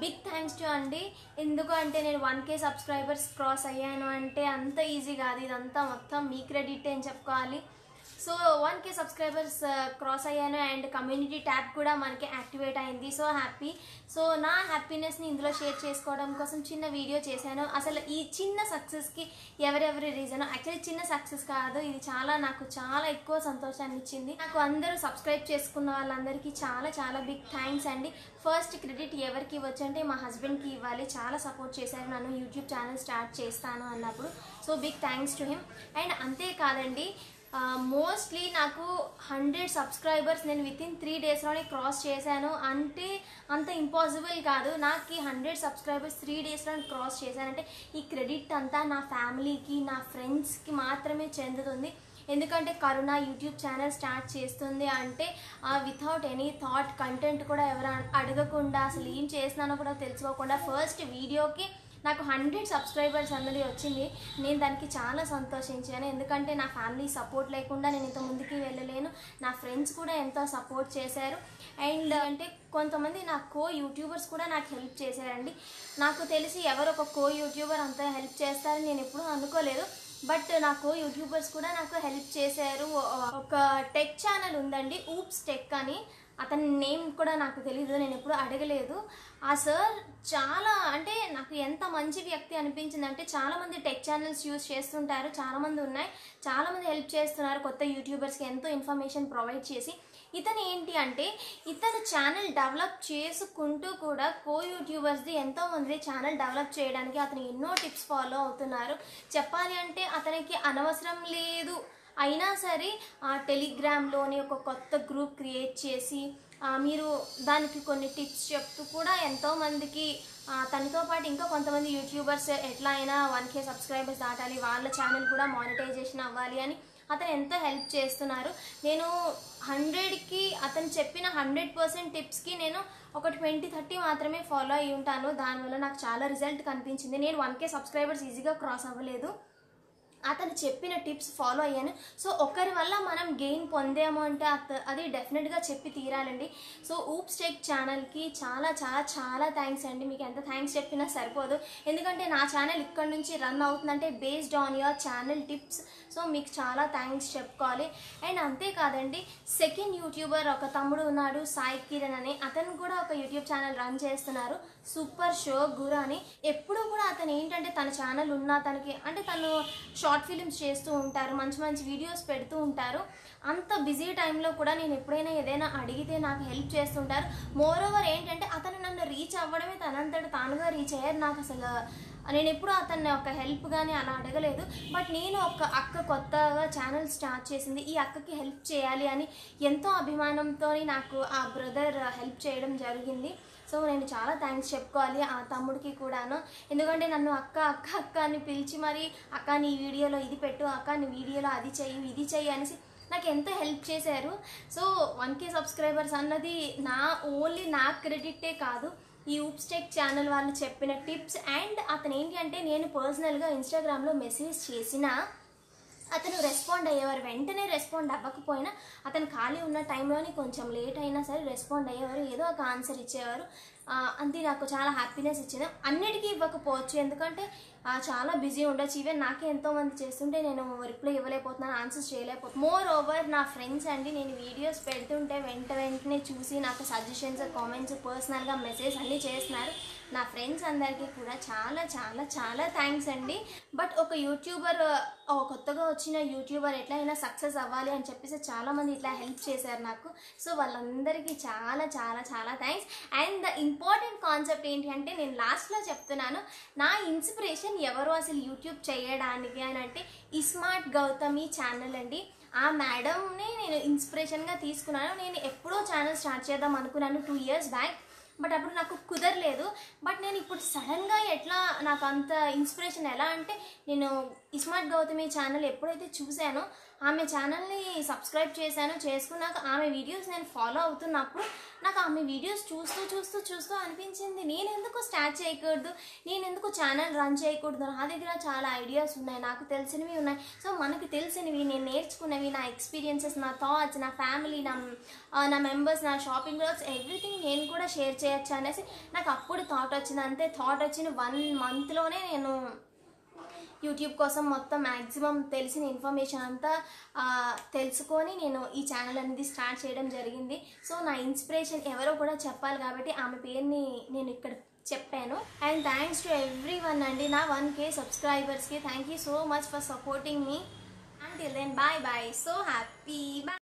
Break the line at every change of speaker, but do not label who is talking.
big thanks to అండి ఎందుకు అంటే నేను వన్ కే సబ్స్క్రైబర్స్ క్రాస్ అయ్యాను అంటే అంత ఈజీ కాదు ఇదంతా మొత్తం మీ క్రెడిట్ అని చెప్పుకోవాలి so one K subscribers cross అయ్యాను అండ్ కమ్యూనిటీ ట్యాబ్ కూడా మనకి యాక్టివేట్ అయింది సో హ్యాపీ సో నా హ్యాపీనెస్ని ఇందులో షేర్ చేసుకోవడం కోసం చిన్న వీడియో చేశాను అసలు ఈ చిన్న సక్సెస్కి ఎవరెవరి రీజన్ యాక్చువల్లీ చిన్న సక్సెస్ కాదు ఇది చాలా నాకు చాలా ఎక్కువ సంతోషాన్ని ఇచ్చింది నాకు అందరూ సబ్స్క్రైబ్ చేసుకున్న వాళ్ళందరికీ చాలా చాలా బిగ్ థ్యాంక్స్ అండి ఫస్ట్ క్రెడిట్ ఎవరికి ఇవ్వచ్చు అంటే మా హస్బెండ్కి ఇవ్వాలి చాలా సపోర్ట్ చేశారు నన్ను యూట్యూబ్ ఛానల్ స్టార్ట్ చేస్తాను అన్నప్పుడు so big thanks to him and అంతేకాదండి మోస్ట్లీ నాకు హండ్రెడ్ సబ్స్క్రైబర్స్ నేను విత్ ఇన్ త్రీ డేస్లోనే క్రాస్ చేశాను అంటే అంత ఇంపాసిబుల్ కాదు నాకు ఈ హండ్రెడ్ సబ్స్క్రైబర్స్ త్రీ డేస్లో క్రాస్ చేశానంటే ఈ క్రెడిట్ అంతా నా ఫ్యామిలీకి నా ఫ్రెండ్స్కి మాత్రమే చెందుతుంది ఎందుకంటే కరుణ యూట్యూబ్ ఛానల్ స్టార్ట్ చేస్తుంది అంటే వితౌట్ ఎనీ థాట్ కంటెంట్ కూడా ఎవరు అడగకుండా అసలు ఏం చేస్తున్నానో కూడా తెలుసుకోకుండా ఫస్ట్ వీడియోకి నాకు హండ్రెడ్ సబ్స్క్రైబర్స్ అన్నది వచ్చింది నేను దానికి చాలా సంతోషించాను ఎందుకంటే నా ఫ్యామిలీ సపోర్ట్ లేకుండా నేను ఇంత ముందుకి వెళ్ళలేను నా ఫ్రెండ్స్ కూడా ఎంతో సపోర్ట్ చేశారు అండ్ అంటే కొంతమంది నా కో యూట్యూబర్స్ కూడా నాకు హెల్ప్ చేశారండి నాకు తెలిసి ఎవరు ఒక కో యూట్యూబర్ అంత హెల్ప్ చేస్తారని నేను ఎప్పుడూ అనుకోలేదు బట్ నాకు యూట్యూబర్స్ కూడా నాకు హెల్ప్ చేశారు ఒక టెక్ ఛానల్ ఉందండి ఊప్స్ టెక్ అని అతని నేమ్ కూడా నాకు తెలీదు నేను ఎప్పుడు అడగలేదు ఆ సార్ చాలా అంటే నాకు ఎంత మంచి వ్యక్తి అనిపించింది అంటే చాలామంది టెక్ ఛానల్స్ యూజ్ చేస్తుంటారు చాలామంది ఉన్నాయి చాలామంది హెల్ప్ చేస్తున్నారు కొత్త యూట్యూబర్స్కి ఎంతో ఇన్ఫర్మేషన్ ప్రొవైడ్ చేసి ఇతను ఏంటి అంటే ఇతను ఛానల్ డెవలప్ చేసుకుంటూ కూడా కో యూట్యూబర్స్ది ఎంతో మంది ఛానల్ డెవలప్ చేయడానికి అతను ఎన్నో టిప్స్ ఫాలో అవుతున్నారు చెప్పాలి అంటే అతనికి అనవసరం లేదు అయినా సరే ఆ టెలిగ్రామ్లోని ఒక కొత్త గ్రూప్ క్రియేట్ చేసి ఆ, మీరు దానికి కొన్ని టిప్స్ చెప్తూ కూడా ఎంతోమందికి ఆ, తనతో పాటు ఇంకా కొంతమంది యూట్యూబర్స్ ఎట్లా అయినా వన్ కే సబ్స్క్రైబర్స్ దాటాలి వాళ్ళ ఛానల్ కూడా మానిటైజేషన్ అవ్వాలి అని అతను ఎంతో హెల్ప్ చేస్తున్నారు నేను హండ్రెడ్కి అతను చెప్పిన హండ్రెడ్ పర్సెంట్ టిప్స్కి నేను ఒక ట్వంటీ థర్టీ మాత్రమే ఫాలో అయి ఉంటాను దానివల్ల నాకు చాలా రిజల్ట్ కనిపించింది నేను వన్ కే సబ్స్క్రైబర్స్ ఈజీగా క్రాస్ అవ్వలేదు అతను చెప్పిన టిప్స్ ఫాలో అయ్యాను సో ఒకరి వల్ల మనం గెయిన్ పొందాము అంటే అత అది డెఫినెట్గా చెప్పి తీరాలండి సో ఊప్ స్టేక్ ఛానల్కి చాలా చాలా చాలా థ్యాంక్స్ అండి మీకు ఎంత థ్యాంక్స్ చెప్పినా సరిపోదు ఎందుకంటే నా ఛానల్ ఇక్కడ నుంచి రన్ అవుతుందంటే based on your channel tips so మీకు చాలా థ్యాంక్స్ చెప్పుకోవాలి అండ్ అంతేకాదండి సెకండ్ యూట్యూబర్ ఒక తమ్ముడు ఉన్నాడు సాయి కిరణ్ అని అతను కూడా ఒక యూట్యూబ్ ఛానల్ రన్ చేస్తున్నారు సూపర్ షో గురు అని ఎప్పుడూ కూడా అతను ఏంటంటే తన ఛానల్ ఉన్నా తనకి అంటే తను షార్ట్ ఫిలిమ్స్ చేస్తూ ఉంటారు మంచి మంచి వీడియోస్ పెడుతూ ఉంటారు అంత బిజీ టైంలో కూడా నేను ఎప్పుడైనా ఏదైనా అడిగితే నాకు హెల్ప్ చేస్తుంటారు మోర్ ఓవర్ ఏంటంటే అతను నన్ను రీచ్ అవ్వడమే తనంతట తానుగా రీచ్ అయ్యారు నాకు అసలు నేను ఎప్పుడూ అతన్ని ఒక హెల్ప్ కానీ అలా అడగలేదు బట్ నేను ఒక అక్క కొత్తగా ఛానల్ స్టార్ట్ చేసింది ఈ అక్కకి హెల్ప్ చేయాలి అని ఎంతో అభిమానంతో నాకు ఆ బ్రదర్ హెల్ప్ చేయడం జరిగింది సో నేను చాలా థ్యాంక్స్ చెప్పుకోవాలి ఆ తమ్ముడికి కూడాను ఎందుకంటే నన్ను అక్క అక్క అక్క అని పిలిచి మరి అక్క నీ వీడియోలో ఇది పెట్టు అక్క నీ వీడియోలో అది చెయ్యి ఇది చెయ్యి అనేసి నాకు ఎంతో హెల్ప్ చేశారు సో వన్ కే సబ్స్క్రైబర్స్ అన్నది నా ఓన్లీ నా క్రెడిటే కాదు ఈ ఊప్స్టెక్ ఛానల్ వాళ్ళు చెప్పిన టిప్స్ అండ్ అతను ఏంటి అంటే నేను పర్సనల్గా ఇన్స్టాగ్రామ్లో మెసేజ్ చేసిన అతను రెస్పాండ్ అయ్యేవారు వెంటనే రెస్పాండ్ అవ్వకపోయినా అతను ఖాళీ ఉన్న టైంలోని కొంచెం లేట్ అయినా సరే రెస్పాండ్ అయ్యేవారు ఏదో ఒక ఆన్సర్ ఇచ్చేవారు ఆ, అది నాకు చాలా హ్యాపీనెస్ ఇచ్చింది అన్నిటికీ ఇవ్వకపోవచ్చు ఎందుకంటే ఆ, చాలా బిజీ ఉండొచ్చు ఈవెన్ నాకే ఎంతో మంది చేస్తుంటే నేను రిప్లై ఇవ్వలేకపోతున్నాను ఆన్సర్స్ చేయలేకపోతున్నాను మోర్ ఓవర్ నా ఫ్రెండ్స్ అండి నేను వీడియోస్ పెడుతుంటే వెంట వెంటనే చూసి నాకు సజెషన్స్ కామెంట్స్ పర్సనల్గా మెసేజ్ అన్నీ చేస్తున్నారు నా ఫ్రెండ్స్ అందరికీ కూడా చాలా చాలా చాలా థ్యాంక్స్ అండి బట్ ఒక యూట్యూబర్ ఆ, కొత్తగా వచ్చిన యూట్యూబర్ ఎట్లయినా సక్సెస్ అవ్వాలి అని చెప్పేసి చాలామంది ఇట్లా హెల్ప్ చేశారు నాకు సో వాళ్ళందరికీ చాలా చాలా చాలా thanks and the important concept ఏంటి అంటే నేను లాస్ట్లో చెప్తున్నాను నా ఇన్స్పిరేషన్ ఎవరు అసలు యూట్యూబ్ చేయడానికి అని అంటే ఇస్మార్ట్ గౌతమి ఛానల్ అండి ఆ మేడంని నేను ఇన్స్పిరేషన్గా తీసుకున్నాను నేను ఎప్పుడో ఛానల్ స్టార్ట్ చేద్దాం అనుకున్నాను టూ ఇయర్స్ బ్యాక్ బట్ అప్పుడు నాకు కుదరలేదు బట్ నేను ఇప్పుడు సడన్గా ఎట్లా నాకు అంత ఇన్స్పిరేషన్ ఎలా అంటే నేను ఇస్మార్ట్ గౌతమి ఛానల్ ఎప్పుడైతే చూశానో ఆమె ఛానల్ని సబ్స్క్రైబ్ చేశాను చేసుకున్నాక ఆమె వీడియోస్ నేను ఫాలో అవుతున్నప్పుడు నాకు ఆమె వీడియోస్ చూస్తూ చూస్తూ చూస్తూ అనిపించింది నేను ఎందుకు స్టార్ట్ చేయకూడదు నేను ఎందుకు ఛానల్ రన్ చేయకూడదు నా దగ్గర చాలా ఐడియాస్ ఉన్నాయి నాకు తెలిసినవి ఉన్నాయి సో మనకి తెలిసినవి నేను నేర్చుకున్నవి నా ఎక్స్పీరియన్సెస్ నా థాట్స్ నా ఫ్యామిలీ నా ఆ, నా మెంబర్స్ నా షాపింగ్ బ్లాగ్స్ ఎవ్రీథింగ్ నేను కూడా షేర్ చేయొచ్చు అనేసి నాకు అప్పుడు థాట్ వచ్చింది అంతే థాట్ వచ్చిన వన్ మంత్లోనే నేను యూట్యూబ్ కోసం మొత్తం మ్యాక్సిమం తెలిసిన ఇన్ఫర్మేషన్ అంతా ఆ, తెలుసుకొని నేను ఈ ఛానల్ అనేది స్టార్ట్ చేయడం జరిగింది సో నా ఇన్స్పిరేషన్ ఎవరో కూడా చెప్పాలి కాబట్టి ఆమె పేరుని నేను ఇక్కడ చెప్పాను and thanks to everyone అండి నా వన్ కే సబ్స్క్రైబర్స్కి thank you so much for supporting మీ until then bye bye so happy bye